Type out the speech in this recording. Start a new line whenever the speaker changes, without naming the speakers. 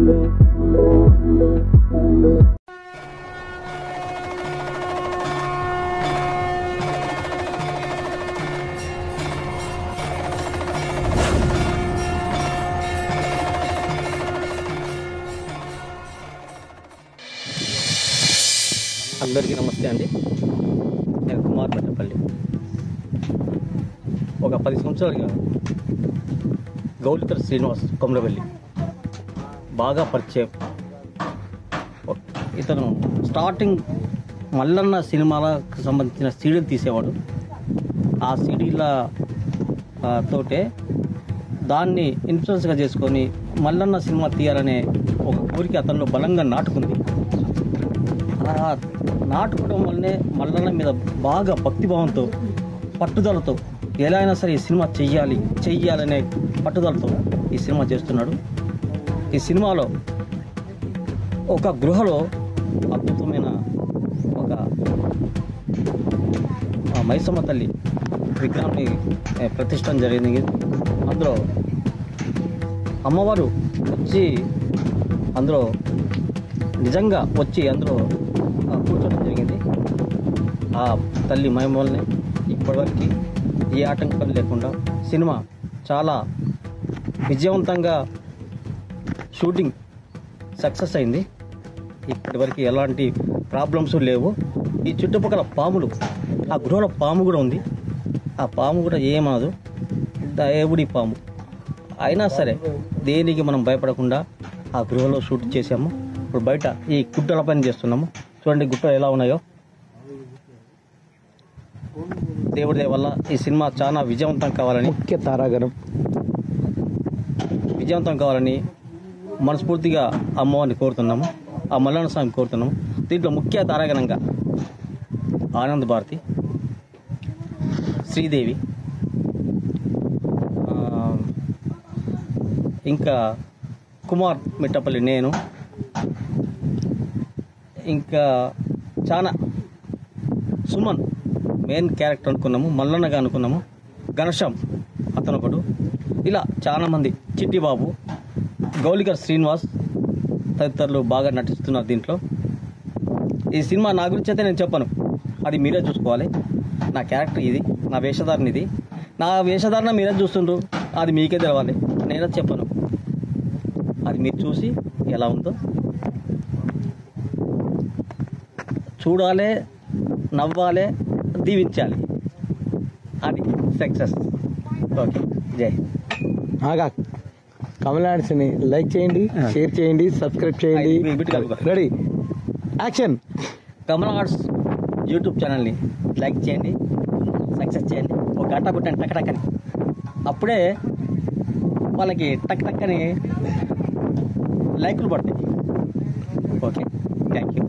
అందరికీ నమస్తే అండి నేను కుమార్ పట్టపల్లి ఒక పది సంవత్సరాలుగా గౌలికర్ శ్రీనివాస్ కొమరవెల్లి బాగా పరిచయం ఒ- ఇతను స్టార్టింగ్ మల్లన్న సినిమాలకు సంబంధించిన సీడీలు తీసేవాడు ఆ సీడీల ఆ, తోటే దాన్ని ఇన్ఫ్లుయెన్స్గా చేసుకొని మల్లన్న సినిమా తీయాలనే ఒక కోరిక అతనిలో బలంగా నాటుకుంది ఆ నాటుకోవడం వల్లనే మల్లన్న మీద బాగా భక్తిభావంతో పట్టుదలతో ఎలా అయినా సరే ఈ సినిమా చెయ్యాలి చెయ్యాలనే పట్టుదలతో ఈ సినిమా చేస్తున్నాడు ఈ సినిమాలో ఒక గృహలో అద్భుతమైన ఒక ఆ మైసమ్మ తల్లి విగ్రహాన్ని ఏ, ప్రతిష్టం జరిగింది అందులో అమ్మవారు వచ్చి అందులో నిజంగా వచ్చి అందులో ఆ, కూర్చోవడం జరిగింది ఆ తల్లి మహిమల్ని ఇప్పటివరకు ఏ ఆటంకం లేకుండా సినిమా చాలా విజయవంతంగా షూటింగ్ సక్సెస్ అయింది ఇప్పటివరకు ఎలాంటి ప్రాబ్లమ్స్ లేవు ఈ చుట్టుపక్కల పాములు ఆ గృహలో పాము కూడా ఉంది ఆ పాము కూడా ఏమనదు దేవుడి పాము అయినా సరే దేనికి మనం భయపడకుండా ఆ గృహలో షూట్ చేసాము ఇప్పుడు బయట ఈ గుట్టల పని చేస్తున్నాము చూడండి గుట్టలు ఎలా ఉన్నాయో దేవుడి దయ వల్ల ఈ సినిమా చాలా విజయవంతం కావాలని
ముఖ్య తారాగణం
విజయవంతం కావాలని మనస్ఫూర్తిగా అమ్మవారిని కోరుతున్నాము ఆ మల్లన్న స్వామి కోరుతున్నాము దీంట్లో ముఖ్య తారాగణంగా ఆనంద్ భారతి శ్రీదేవి ఆ, ఇంకా కుమార్ మిట్టపల్లి నేను ఇంకా చాలా సుమన్ మెయిన్ క్యారెక్టర్ అనుకున్నాము మల్లన్నగా అనుకున్నాము ఘనశ్యామ్ అతను ఒకడు ఇలా చాలా మంది చిట్టి బాబు గౌలికర్ శ్రీనివాస్ తదితరులు బాగా నటిస్తున్నారు దీంట్లో ఈ సినిమా నా గురించి అయితే నేను చెప్పను అది మీరే చూసుకోవాలి నా క్యారెక్టర్ ఇది నా వేషధారణ ఇది నా వేషధారణ మీరే చూస్తుండ్రు అది మీకే తెలవాలి నేనే చెప్పను అది మీరు చూసి ఎలా ఉందో చూడాలి నవ్వాలి దీవించాలి అది సక్సెస్ ఓకే జై
ఆగా కమల్ ని లైక్ చేయండి షేర్ చేయండి సబ్స్క్రైబ్ చేయండి
అది బిట్ కలుపుకో.
Ready action
Kamal arts YouTube ఛానల్ని లైక్ చేయండి సక్సెస్ చేయండి ఒక గంట కొట్టండి టక్ టక్ అని అప్పుడే వాళ్ళకి టక్ టక్ అని లైకులు పడతాయి ఓకే థ్యాంక్ యూ